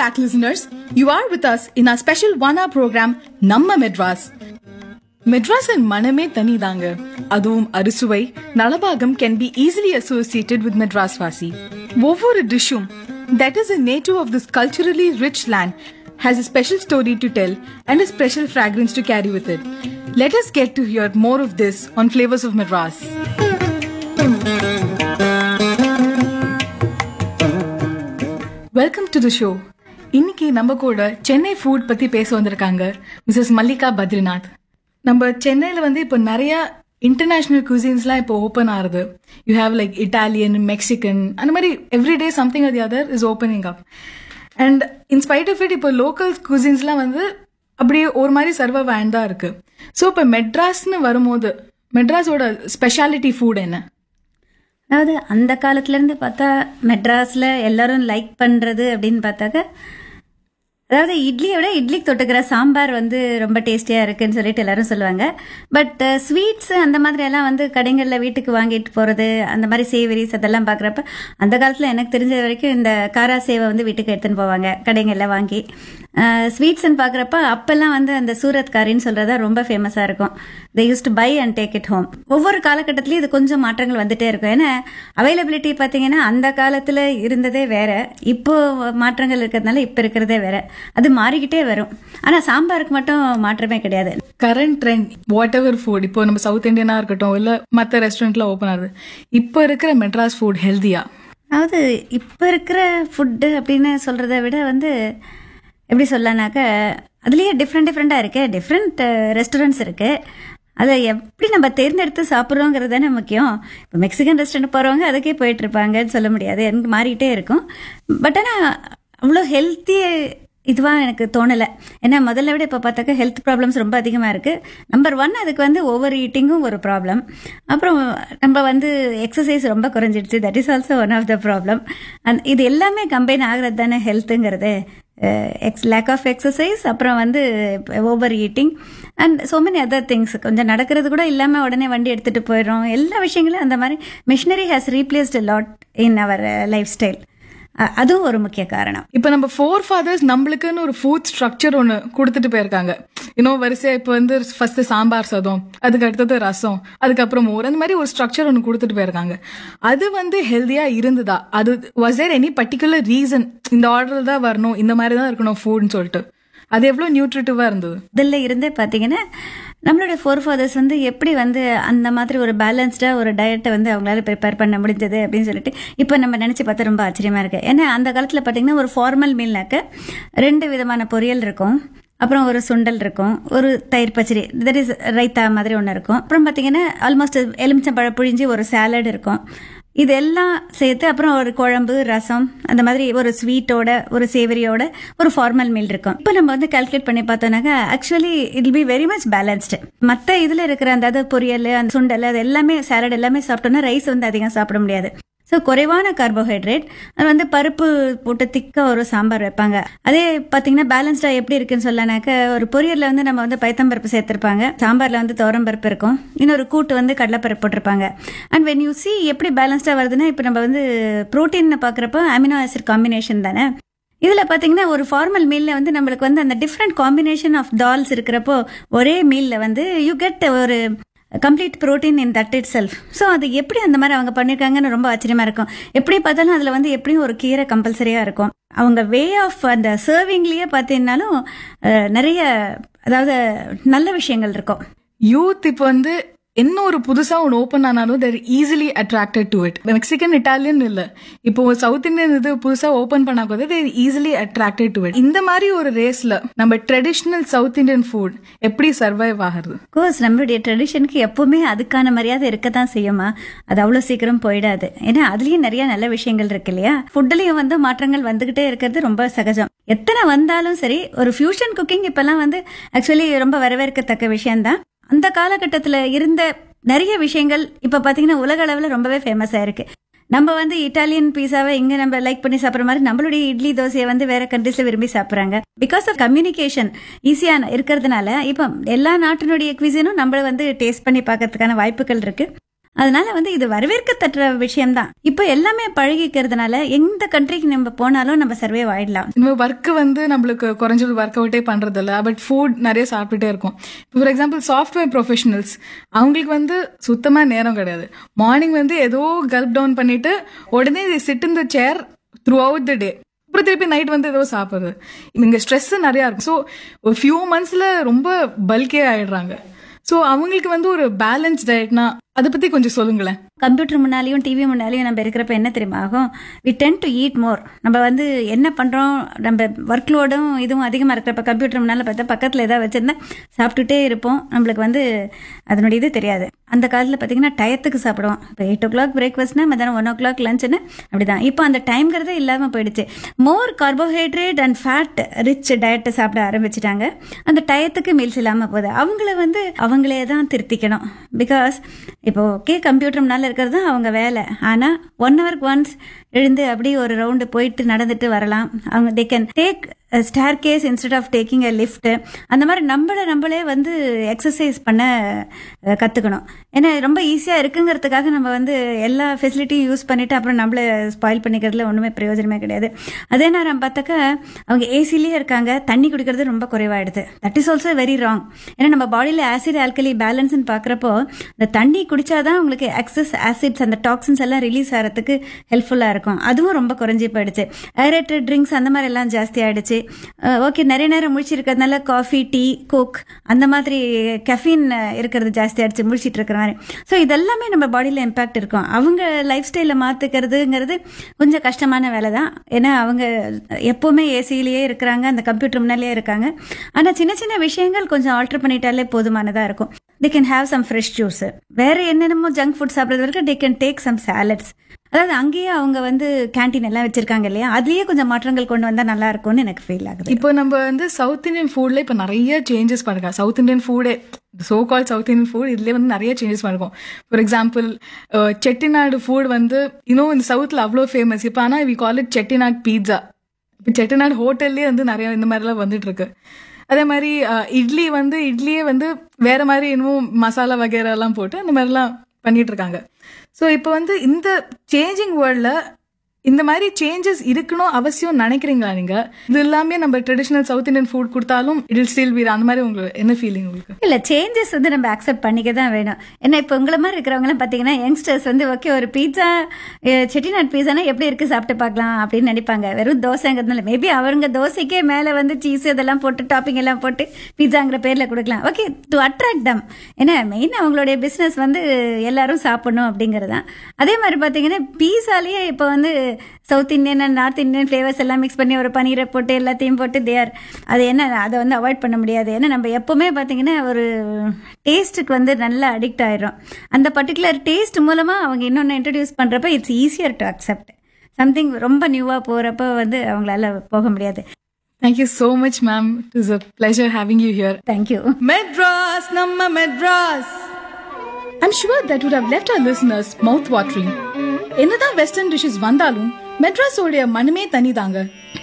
back, listeners. You are with us in our special one hour program, Namma Madras. மெட்ராஸின் மனமே தனிதாங்க அதுவும் அறுசுவை நலபாகம் can be easily associated with Madras வாசி ஒவ்வொரு டிஷ்ஷும் that is a native of this culturally rich land has a special story to tell and a special fragrance to carry with it. Let us get to hear more of this on Flavors of Madras. Welcome to the show இன்னைக்கு நம்ம கூட Chennai food பத்தி பேச வந்திருக்காங்க Mrs Mallika Badrinath நம்ம சென்னையில வந்து இப்போ நிறைய இன்டர்நேஷனல் குசின்ஸ்லாம் இப்போ ஓப்பன் ஆகுது you have like Italian Mexican அந்த மாதிரி எவ்ரிடே சம்திங் அது other is opening up and in spite of it இப்போ லோக்கல் குசின்ஸ்லாம் வந்து அப்படியே ஒரு மாதிரி சர்வ வேன் தான் இருக்கு ஸோ இப்போ மெட்ராஸ்னு வரும்போது மெட்ராஸோட ஸ்பெஷாலிட்டி ஃபுட் என்ன அதாவது அந்த காலத்துல இருந்து பார்த்தா மெட்ராஸ்ல எல்லாரும் லைக் பண்றது அப்படின்னு பார்த்தாக்க அதாவது இட்லியை விட இட்லிக்கு தொட்டுக்கிற சாம்பார் வந்து ரொம்ப டேஸ்டியா இருக்குன்னு சொல்லிட்டு எல்லாரும் சொல்லுவாங்க பட் ஸ்வீட்ஸ் அந்த மாதிரி எல்லாம் வந்து கடைகளில் வீட்டுக்கு வாங்கிட்டு போறது அந்த மாதிரி சேவரிஸ் அதெல்லாம் பார்க்குறப்ப அந்த காலத்தில் எனக்கு தெரிஞ்ச வரைக்கும் இந்த காரா சேவை வந்து வீட்டுக்கு எடுத்துன்னு போவாங்க கடைகளில் வாங்கி ஸ்வீட்ஸ்ன்னு பார்க்குறப்ப அப்பெல்லாம் வந்து அந்த சூரத் காரின்னு சொல்றதா ரொம்ப ஃபேமஸாக இருக்கும் they use to buy and take it home ஒவ்வொரு காலகட்டத்திலயும் இது கொஞ்சம் மாற்றங்கள் வந்துட்டே இருக்கும் ஏன்னா அவைலபிலிட்டி பார்த்தீங்கன்னா அந்த காலத்தில் இருந்ததே வேற இப்போ மாற்றங்கள் இருக்கிறதுனால இப்போ இருக்கிறதே வேற அது மாறிக்கிட்டே வரும் ஆனால் சாம்பாருக்கு மட்டும் மாற்றமே கிடையாது current trend whatever food இப்போ நம்ம சவுத் இந்தியனா இருக்கட்டும் இல்ல மற்ற ரெஸ்டாரண்ட்ல ஓப்பன் ஆகுது இப்போ இருக்கிற மெட்ராஸ் ஃபுட் ஹெல்தியா அதாவது இப்போ இருக்கிற ஃபுட்டு அப்படின்னு சொல்கிறத விட வந்து எப்படி சொல்லனாக்க அதுலேயே டிஃப்ரெண்ட் டிஃப்ரெண்ட்டாக இருக்கு டிஃப்ரெண்ட் ரெஸ்டாரண்ட்ஸ் இருக்கு அதை எப்படி நம்ம தேர்ந்தெடுத்து சாப்பிட்றோங்கிறது தானே முக்கியம் இப்போ மெக்சிகன் ரெஸ்டாரண்ட் போகிறவங்க அதுக்கே போயிட்டு இருப்பாங்கன்னு சொல்ல முடியாது எனக்கு மாறிட்டே இருக்கும் பட் ஆனால் அவ்வளோ ஹெல்த்தி இதுவாக எனக்கு தோணலை ஏன்னா முதல்ல விட இப்போ பார்த்தாக்க ஹெல்த் ப்ராப்ளம்ஸ் ரொம்ப அதிகமாக இருக்குது நம்பர் ஒன் அதுக்கு வந்து ஓவர் ஈட்டிங்கும் ஒரு ப்ராப்ளம் அப்புறம் நம்ம வந்து எக்ஸசைஸ் ரொம்ப குறைஞ்சிடுச்சு that is also one of the problem and இது எல்லாமே கம்பைன் ஆகிறது தானே ஹெல்த்துங்கிறது எக்ஸ் லேக் ஆஃப் எக்ஸசைஸ் அப்புறம் வந்து over eating and so many other things கொஞ்சம் நடக்கிறது கூட இல்லாமல் உடனே வண்டி எடுத்துகிட்டு போயிடுறோம் எல்லா விஷயங்களும் அந்த மாதிரி machinery has replaced lot in our life style அதுவும் ஒரு முக்கிய காரணம் இப்போ நம்ம ஃபோர் ஃபாதர்ஸ் நம்மளுக்குன்னு ஒரு ஃபுட் ஸ்ட்ரக்சர் ஒன்று கொடுத்துட்டு போயிருக்காங்க இன்னும் வரிசையா இப்போ வந்து ஃபர்ஸ்ட் சாம்பார் சாதம் அதுக்கு அடுத்தது ரசம் அதுக்கப்புறம் மோர் அந்த மாதிரி ஒரு ஸ்ட்ரக்சர் ஒன்று கொடுத்துட்டு போயிருக்காங்க அது வந்து ஹெல்தியா இருந்ததா அது was there any particular reason இந்த ஆர்டர் தான் வரணும் இந்த மாதிரி தான் இருக்கணும் ஃபுட்னு சொல்லிட்டு அது எவ்வளோ நியூட்ரிட்டிவா இருந்தது இதில் இருந்தே பார்த்தீங்கன்னா நம்மளுடைய ஃபோர் ஃபாதர்ஸ் வந்து எப்படி வந்து அந்த மாதிரி ஒரு பேலன்ஸ்டாக ஒரு டயட்டை வந்து அவங்களால ப்ரிப்பேர் பண்ண முடிஞ்சது அப்படின்னு சொல்லிட்டு இப்போ நம்ம நினச்சி பார்த்தா ரொம்ப ஆச்சரியமா இருக்கு ஏன்னா அந்த காலத்தில் பார்த்தீங்கன்னா ஒரு ஃபார்மல் மீல்னாக்க ரெண்டு விதமான பொரியல் இருக்கும் அப்புறம் ஒரு சுண்டல் இருக்கும் ஒரு தயிர் பச்சடி தட் இஸ் ரைத்தா மாதிரி ஒன்று இருக்கும் அப்புறம் பார்த்தீங்கன்னா ஆல்மோஸ்ட் எலுமிச்சம்பழம் புழிஞ்சு ஒரு சாலட் இருக்கும் இதெல்லாம் சேர்த்து அப்புறம் ஒரு குழம்பு ரசம் அந்த மாதிரி ஒரு ஸ்வீட்டோட ஒரு சேவரியோட ஒரு ஃபார்மல் மீல் இருக்கும் இப்போ நம்ம வந்து கால்குலேட் பண்ணி பார்த்தோம்னாக்கா actually it be very much balanced மற்ற இதில் இருக்கிற அந்த அது பொரியல் அந்த சுண்டல் அது எல்லாமே சாலட் எல்லாமே சாப்பிட்டோம்னா ரைஸ் வந்து அதிகம் சாப்பிட முடியாது ஸோ குறைவான கார்போஹைட்ரேட் அது வந்து பருப்பு போட்டு திக்காக ஒரு சாம்பார் வைப்பாங்க அதே பார்த்தீங்கன்னா பேலன்ஸ்டாக எப்படி இருக்குன்னு சொல்லனாக்க ஒரு பொரியலில் வந்து நம்ம வந்து பைத்தம்பருப்பு சேர்த்துருப்பாங்க சாம்பாரில் வந்து துவரம்பருப்பு இருக்கும் இன்னொரு கூட்டு வந்து கடலைப்பருப்பு போட்டிருப்பாங்க அண்ட் வென் யூ சி எப்படி பேலன்ஸ்டாக வருதுன்னா இப்போ நம்ம வந்து ப்ரோட்டீன் பார்க்குறப்போ அமினோ ஆசிட் காம்பினேஷன் தானே இதில் பார்த்தீங்கன்னா ஒரு ஃபார்மல் மீலில் வந்து நம்மளுக்கு வந்து அந்த டிஃப்ரெண்ட் காம்பினேஷன் ஆஃப் டால்ஸ் இருக்கிறப்போ ஒரே மீலில் வந்து யூ கெட் ஒரு complete protein in that itself so அது எப்படி அந்த மாதிரி அவங்க பண்ணியிருக்காங்கன்னு ரொம்ப ஆச்சரியமா இருக்கும் எப்படி பார்த்தாலும் அதில் வந்து எப்படியும் ஒரு கீரை கம்பல்சரியாக இருக்கும் அவங்க வே ஆஃப் அந்த சர்விங்லேயே பார்த்தீங்கன்னாலும் அஹ், நிறைய அதாவது நல்ல விஷயங்கள் இருக்கும் யூத் இப்போ வந்து என்ன ஒரு புதுசா ஒன்று ஓப்பன் ஆனாலும் they easily attracted to it Mexican Italian இல்ல இப்போ சவுத் இந்தியன் இது புதுசா ஓப்பன் பண்ணா கூட they easily attracted to it இந்த மாதிரி ஒரு ரேஸ்ல நம்ம ட்ரெடிஷ்னல் சவுத் இந்தியன் ஃபுட் எப்படி சர்வைவ் ஆகுறது கோர்ஸ் நம்மளுடைய ட்ரெடிஷனுக்கு எப்பவுமே அதுக்கான மரியாதை இருக்க தான் செய்யுமா அது அவ்வளோ சீக்கிரம் போயிடாது ஏன்னா அதுலயும் நிறைய நல்ல விஷயங்கள் இருக்கு இல்லையா ஃபுட்லயும் வந்து மாற்றங்கள் வந்துகிட்டே இருக்கிறது ரொம்ப சகஜம் எத்தனை வந்தாலும் சரி ஒரு ஃபியூஷன் குக்கிங் இப்பெல்லாம் வந்து ஆக்சுவலி ரொம்ப வரவேற்கத்தக்க விஷயம்தான் அந்த காலகட்டத்தில் இருந்த நிறைய விஷயங்கள் இப்போ பார்த்தீங்கன்னா உலக அளவில் ரொம்பவே ஃபேமஸ் ஆயிருக்கு நம்ம வந்து இட்டாலியன் பீஸாவை இங்க நம்ம லைக் பண்ணி சாப்பிட்ற மாதிரி நம்மளுடைய இட்லி தோசையை வந்து வேற கண்ட்ரீஸ்ல விரும்பி சாப்பிட்றாங்க பிகாஸ் ஆஃப் கம்யூனிகேஷன் ஈஸியா இருக்கிறதுனால இப்போ எல்லா நாட்டினுடைய குவிசனும் நம்மள வந்து டேஸ்ட் பண்ணி பார்க்கறதுக்கான வாய்ப்புகள் இருக்கு அதனால வந்து இது வரவேற்கத்தக்க விஷயம்தான் இப்போ எல்லாமே பழகிக்கிறதுனால எந்த கண்ட்ரிக்கு நம்ம போனாலும் நம்ம சர்வே ஆயிடலாம் இந்த ஒர்க் வந்து நம்மளுக்கு குறைஞ்சது ஒர்க் அவுட்டே பண்றது இல்ல பட் ஃபுட் நிறைய சாப்பிட்டுட்டே இருக்கும் ஃபார் எக்ஸாம்பிள் சாஃப்ட்வேர் ப்ரொஃபஷனல்ஸ் அவங்களுக்கு வந்து சுத்தமா நேரம் கிடையாது மார்னிங் வந்து ஏதோ கல்ப் டவுன் பண்ணிட்டு உடனே சிட் இந்த சேர் த்ரூ அவுட் த டே அப்புறம் திருப்பி நைட் வந்து ஏதோ சாப்பிடுறது இங்க ஸ்ட்ரெஸ் நிறைய இருக்கும் ஸோ ஒரு ஃபியூ மந்த்ஸ்ல ரொம்ப பல்கே ஆயிடுறாங்க ஸோ அவங்களுக்கு வந்து ஒரு பேலன்ஸ் டயட்னா அதை பத்தி கொஞ்சம் சொல்லுங்களேன் கம்ப்யூட்டர் முன்னாலேயும் டிவி முன்னாலேயும் நம்ம இருக்கிறப்ப என்ன தெரியுமா ஆகும் we tend to eat more நம்ம வந்து என்ன பண்ணுறோம் நம்ம ஒர்க் லோடும் இதுவும் அதிகமாக இருக்கிறப்ப கம்ப்யூட்டர் முன்னால் பார்த்தா பக்கத்தில் ஏதாவது வச்சுருந்தா சாப்பிட்டுட்டே இருப்போம் நம்மளுக்கு வந்து அதனுடைய இது தெரியாது அந்த காலத்தில் பார்த்தீங்கன்னா டயத்துக்கு சாப்பிடுவோம் இப்போ எயிட் ஓ கிளாக் பிரேக்ஃபாஸ்ட்னா மத்தியானம் ஒன் ஓ கிளாக் லஞ்சுன்னு அப்படிதான் இப்போ அந்த டைம்ங்கிறதே இல்லாமல் போயிடுச்சு more carbohydrate and fat rich டயட்டை சாப்பிட ஆரம்பிச்சிட்டாங்க அந்த டயத்துக்கு மீல்ஸ் இல்லாமல் போகுது அவங்கள வந்து அவங்களே தான் திருத்திக்கணும் பிகாஸ் இப்போ ஓகே கம்ப்யூட்டர் முன்னால் இருக்கிறது தான் அவங்க வேலை ஆனால் ஒன் ஹவருக்கு ஒன்ஸ் எழுந்து அப்படியே ஒரு ரவுண்டு போயிட்டு நடந்துட்டு வரலாம் அவங்க they can take staircase instead of taking a lift அந்த மாதிரி நம்மளை நம்மளே வந்து எக்ஸசைஸ் பண்ண அஹ், கத்துக்கணும் ஏன்னா ரொம்ப ஈஸியாக இருக்குங்கிறதுக்காக நம்ம வந்து எல்லா ஃபெசிலிட்டியும் யூஸ் பண்ணிட்டு அப்புறம் நம்மளை ஸ்பாயில் பண்ணிக்கிறதுல ஒன்றுமே பிரயோஜனமே கிடையாது அதே நேரம் பார்த்தாக்கா அவங்க ஏசிலேயே இருக்காங்க தண்ணி குடிக்கிறது ரொம்ப குறைவாயிடுது that is also very wrong ஏன்னா நம்ம பாடியில் ஆசிட் ஆல்கலி பேலன்ஸ்னு பார்க்குறப்போ இந்த தண்ணி குடிச்சாதான் உங்களுக்கு எக்ஸஸ் ஆசிட்ஸ் அந்த டாக்ஸின்ஸ் எல்லாம் ரிலீஸ் ஆகிறதுக்கு ஹெல்ப்ஃபுல்லாக இருக்கும் அதுவும் ரொம்ப குறைஞ்சி போயிடுச்சு ஏரேட்டட் ட்ரிங்க்ஸ் அந்த மாதிரி எல்லாம் ஜாஸ்தி ஆயிடுச்சு ஓகே நிறைய நேரம் முழிச்சிருக்கிறதுனால காஃபி டீ கோக் அந்த மாதிரி கெஃபின் இருக்கிறது ஜாஸ்தி ஆயிடுச்சு முழிச்சிட்டு இருக்கிற மாதிரி ஸோ இதெல்லாமே நம்ம பாடியில் இம்பாக்ட் இருக்கும் அவங்க லைஃப் ஸ்டைலை மாற்றுக்கிறதுங்கிறது கொஞ்சம் கஷ்டமான வேலை தான் ஏன்னா அவங்க எப்போவுமே ஏசியிலேயே இருக்கிறாங்க அந்த கம்ப்யூட்டர் முன்னாலேயே இருக்காங்க ஆனால் சின்ன சின்ன விஷயங்கள் கொஞ்சம் ஆல்டர் பண்ணிட்டாலே போதுமானதாக இருக்கும் they can have some fresh juice வேற என்னென்னமோ ஜங்க் ஃபுட் சாப்பிட்றது வரைக்கும் they can take some salads அதாவது அங்கேயே அவங்க வந்து கேண்டீன் எல்லாம் வச்சிருக்காங்க இல்லையா அதுலயே கொஞ்சம் மாற்றங்கள் கொண்டு வந்தா நல்லா இருக்கும்னு எனக்கு ஃபீல் ஆகுது இப்போ நம்ம வந்து சவுத் இந்தியன் ஃபுட்ல இப்போ நிறைய சேஞ்சஸ் பண்ணுங்க சவுத் இந்தியன் ஃபுடே so called south Indian food இதுலேயே வந்து நிறைய சேஞ்சஸ் பண்ணிருக்கோம் ஃபார் எக்ஸாம்பிள் செட்டிநாடு ஃபுட் வந்து இன்னும் இந்த சவுத்தில் அவ்வளோ ஃபேமஸ் இப்போ ஆனால் we call it Chettinad pizza இப்போ செட்டிநாடு ஹோட்டல்லே வந்து நிறைய இந்த மாதிரிலாம் வந்துட்டு இருக்கு அதே மாதிரி அஹ், இட்லி வந்து இட்லியே வந்து வேற மாதிரி இன்னும் மசாலா வகைரா எல்லாம் போட்டு அந்த மாதிரிலாம் பண்ணிட்டு இருக்காங்க ஸோ இப்போ வந்து இந்த சேஞ்சிங் வேர்ல்டில் இந்த மாதிரி சேஞ்சஸ் இருக்கணும் அவசியம் நினைக்கிறீங்களா நீங்க இது எல்லாமே நம்ம ட்ரெடிஷனல் சவுத் இந்தியன் ஃபுட் கொடுத்தாலும் இட் ஸ்டில் பி அந்த மாதிரி உங்களுக்கு என்ன ஃபீலிங் உங்களுக்கு இல்ல சேஞ்சஸ் வந்து நம்ம அக்செப்ட் பண்ணிக்க தான் வேணும் ஏன்னா இப்போ உங்களை மாதிரி இருக்கிறவங்களாம் பார்த்தீங்கன்னா யங்ஸ்டர்ஸ் வந்து ஓகே ஒரு பீட்சா செட்டிநாட் பீஸானா எப்படி இருக்கு சாப்பிட்டு பார்க்கலாம் அப்படின்னு நினைப்பாங்க வெறும் தோசைங்கிறதுனால மேபி அவங்க தோசைக்கே மேலே வந்து சீஸ் இதெல்லாம் போட்டு டாப்பிங் எல்லாம் போட்டு பீட்சாங்கிற பேர்ல கொடுக்கலாம் ஓகே டு அட்ராக்ட் தம் ஏன்னா மெயின் அவங்களுடைய பிஸ்னஸ் வந்து எல்லாரும் சாப்பிடணும் அப்படிங்கிறது தான் அதே மாதிரி பார்த்தீங்கன்னா பீஸாலேயே இப்போ வந்து south Indian and north Indian flavours எல்லாம் மிக்ஸ் பண்ணி ஒரு பனீரை போட்டு எல்லாத்தையும் போட்டு தேர் அது என்ன அதை வந்து அவாய்ட் பண்ண முடியாது ஏன்னா நம்ம எப்பவுமே பார்த்தீங்கன்னா ஒரு டேஸ்ட்டுக்கு வந்து நல்லா அடிக்ட் ஆயிடும் அந்த பர்டிகுலர் டேஸ்ட் மூலமாக அவங்க இன்னொன்று இன்ட்ரடியூஸ் பண்ணுறப்ப it's easier to accept something ரொம்ப நியூவாக போகிறப்ப வந்து அவங்களால போக முடியாது thank you so much ma'am it is a pleasure having you here thank you Madras நம்ம Madras I'm sure that would have left our listeners mouth watering என்னதான் வெஸ்டர்ன் டிஷ்ஷஸ் வந்தாலும் மெட்ராஸோடைய மனமே தனிதாங்க